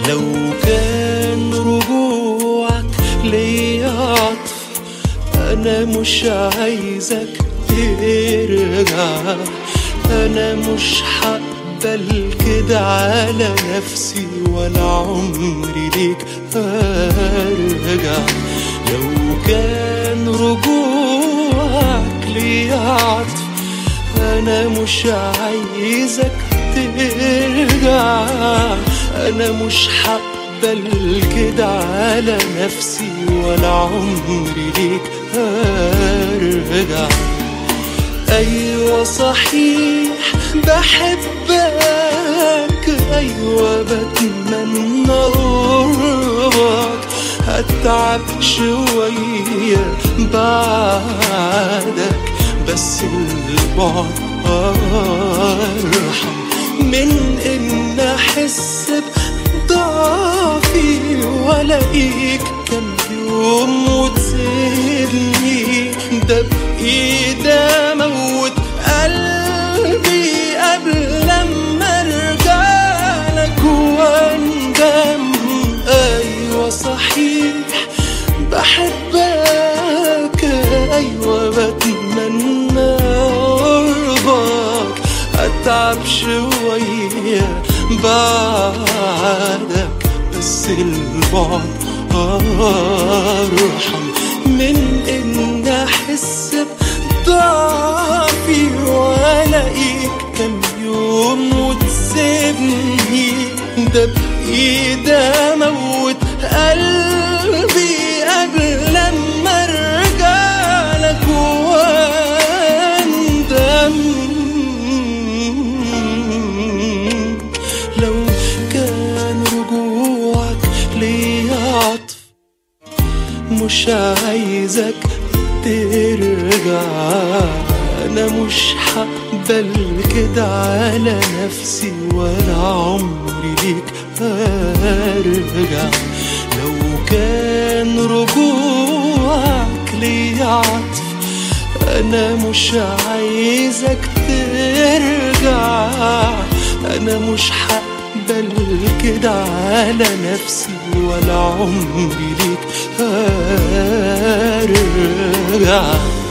لو كان رجوعك ليا عطف انا مش عايزك ترجع انا مش هقبل كده على نفسي ولا عمري ليك هرجع لو كان رجوعك ليا عطف انا مش عايزك ترجع انا مش هقبل كده على نفسي ولا عمري ليك هرجع ايوه صحيح بحبك ايوه بتمنى قربك هتعب شوية بعدك بس البعد أرحم من إن أحس بضعفي وألاقيك كم يوم وتسيبني ده بإيدي أموت قلبي قبل لما أرجعلك وأندم أيوة صحيح بحبك أيوة بتمنى قربك أتعب شوية بعدك بس البعد أرحم من إن أحس بضعفي وألاقيك كم يوم وتسيبني ده بإيدي أموت قلبي قبل لما أرجعلك وأندم لو كان رجوعك ليا عطف مش عايزك ترجع انا مش هقبل كده على نفسي ولا عمري ليك هرجع لو كان رجوعك ليا عطف انا مش عايزك ترجع انا مش هقبل كده على نفسي ولا عمري ليك هرجع